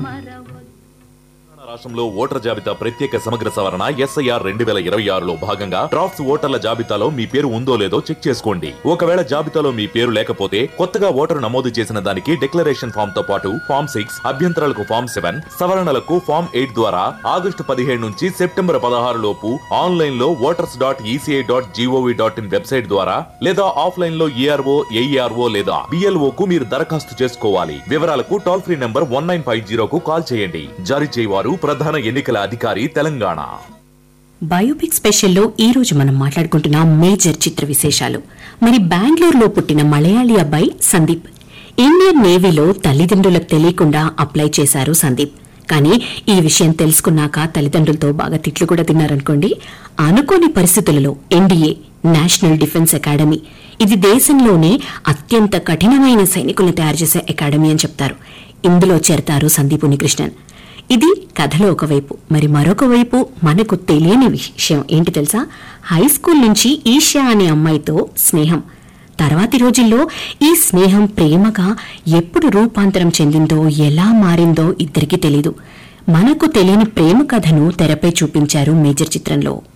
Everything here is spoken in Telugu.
మరవద్దు రాష్ట్రంలో ఓటర్ జాబితా ప్రత్యేక సమగ్ర సవరణ ఎస్ఐఆర్ రెండు వేల ఇరవై ఆరులో భాగంగా డ్రాఫ్ట్స్ ఓటర్ల జాబితాలో మీ పేరు ఉందో లేదో చెక్ చేసుకోండి ఒకవేళ జాబితాలో మీ పేరు లేకపోతే కొత్తగా ఓటరు నమోదు చేసిన దానికి డిక్లరేషన్ ఫామ్ తో పాటు ఫామ్ సిక్స్ అభ్యంతరాలకు ఫామ్ సెవెన్ సవరణలకు ఫామ్ ఎయిట్ ద్వారా ఆగస్టు పదిహేడు నుంచి సెప్టెంబర్ పదహారు లోపు ఆన్లైన్ లో voters dot ECI dot G O V dot in website ద్వారా లేదా ఆఫ్లైన్ లో ఈఆర్ఓ ఏఈఆర్ఓ లేదా బిఎల్ఓ కు మీరు దరఖాస్తు చేసుకోవాలి వివరాలకు toll free number one nine five జీరోకు కాల్ చేయండి జారీ చేయవారు ప్రధాన ఎన్నికల అధికారి తెలంగాణ బయోపిక్ స్పెషల్లో ఈ రోజు మనం మాట్లాడుకుంటున్న మేజర్ చిత్ర విశేషాలు మరి బెంగళూరులో పుట్టిన మలయాళీ అబ్బాయి సందీప్ ఇండియన్ నేవీలో తల్లిదండ్రులకు తెలియకుండా అప్లై చేశారు సందీప్ కానీ ఈ విషయం తెలుసుకున్నాక తల్లిదండ్రులతో బాగా తిట్లు కూడా తిన్నారనుకోండి అనుకోని పరిస్థితులలో ఎన్డీఏ నేషనల్ డిఫెన్స్ అకాడమీ ఇది దేశంలోనే అత్యంత కఠినమైన సైనికులను తయారు చేసే అకాడమీ అని చెప్తారు ఇందులో చేరతారు సందీప్ ఉనికృష్ణన్ ఇది కథలో ఒకవైపు మరి మరొక వైపు మనకు తెలియని విషయం ఏంటి తెలుసా హై స్కూల్ నుంచి ఈషా అనే అమ్మాయితో స్నేహం తర్వాతి రోజుల్లో ఈ స్నేహం ప్రేమగా ఎప్పుడు రూపాంతరం చెందిందో ఎలా మారిందో ఇద్దరికీ తెలీదు మనకు తెలియని ప్రేమ కథను తెరపై చూపించారు మేజర్ చిత్రంలో